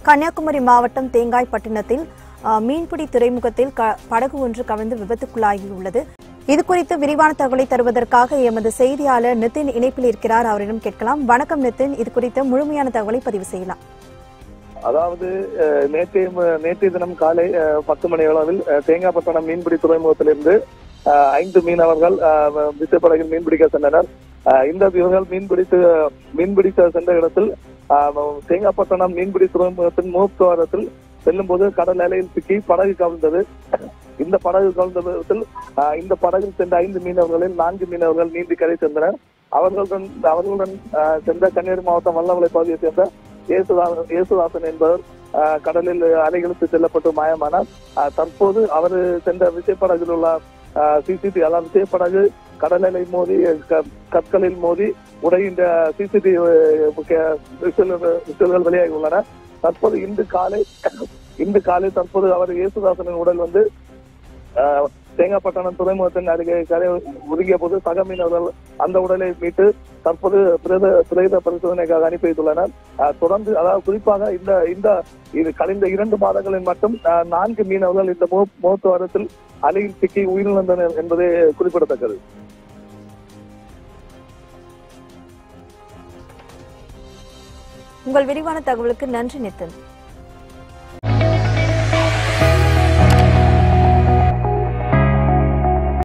கன்னியாகுமரி மாவட்டம் தேங்காய்பட்டினத்தில் அஹ், மீன்பிடி துறைமுகத்தில் க- படகு ஒன்று கவிழ்ந்து விபத்துக்குள்ளாகியுள்ளது இது குறித்து விரிவான தகவலை தருவதற்காக எமது செய்தியாளர் நிதின் இணைப்பில் இருக்கிறார் அவரிடம் கேட்கலாம் வணக்கம் நிதின் இது குறித்த முழுமையான தகவலை பதிவு செய்யலாம் அதாவது அஹ், நேற்றைய ம- நேற்றைய தினம் காலை அஹ், பத்து மணி அளவில் அஹ், தேங்காய்பட்டணம் மீன்பிடி துறைமுகத்திலிருந்து அஹ், ஐந்து மீனவர்கள் அஹ், விசைப்படகில் மீன்பிடிக்க சென்றனர் அஹ், இந்த இவர்கள் மீன்பிடித்து மீன்பிடிக்க சென்ற இடத்தில் அஹ், தேங்காய்பட்டணம் மீன்பிடி துறைமுகத்தின் முகத்துவாரத்தில் செல்லும் போது கடல் அலையில் சிக்கி படகு கவிழ்ந்தது இந்த படகு கவிழ்ந்த விதத்தில் அஹ், இந்த படகில் சென்ற ஐந்து மீனவர்களில் நான்கு மீனவர்கள் நீந்தி கரை சென்றனர் அவர்களுடன் அவர்களுடன் அஹ், சென்ற கன்னியாகுமரி மாவட்டம் வல்லவலை பகுதியை சேர்ந்த இயேசுதாசன் இயேசுதாசன் என்பவர் அஹ், கடலில் அலைகளுக்கு செல்லப்பட்டு மாயமானார் அஹ், தற்போது அவர் சென்ற விசைப்படகில் உள்ள சிசிடிவி அதாவது விசைப்படகு கடல் அலை மோதி க- கற்களில் மோதி உடைகின்ற சிசிடிவி விசுவல்கள் வெளியாகி உள்ளன தற்போது இன்று காலை இன்று காலை தற்போது அவர் இயேசுதாசனின் உடல் வந்து அஹ், தேங்காய்பட்டணம் துறைமுகத்தின் அருகே கரை ஒதுங்கிய போது சக மீனவர்கள் அந்த உடலை மீட்டு தற்போது பிரேத பிரேத பரிசோதனைக்காக அனுப்பி வைத்துள்ளனர் அஹ், தொடர்ந்து அதாவது குறிப்பாக இந்த இந்த இது கழிந்த இரண்டு மாதங்களில் மட்டும் அஹ், நான்கு மீனவர்கள் இந்த முக- முகத்துவாரத்தில் அலையில் சிக்கி உயிரிழந்தனர் என்பது குறிப்பிடத்தக்கது உங்கள் விரிவான தகவலுக்கு நன்றி நிதின்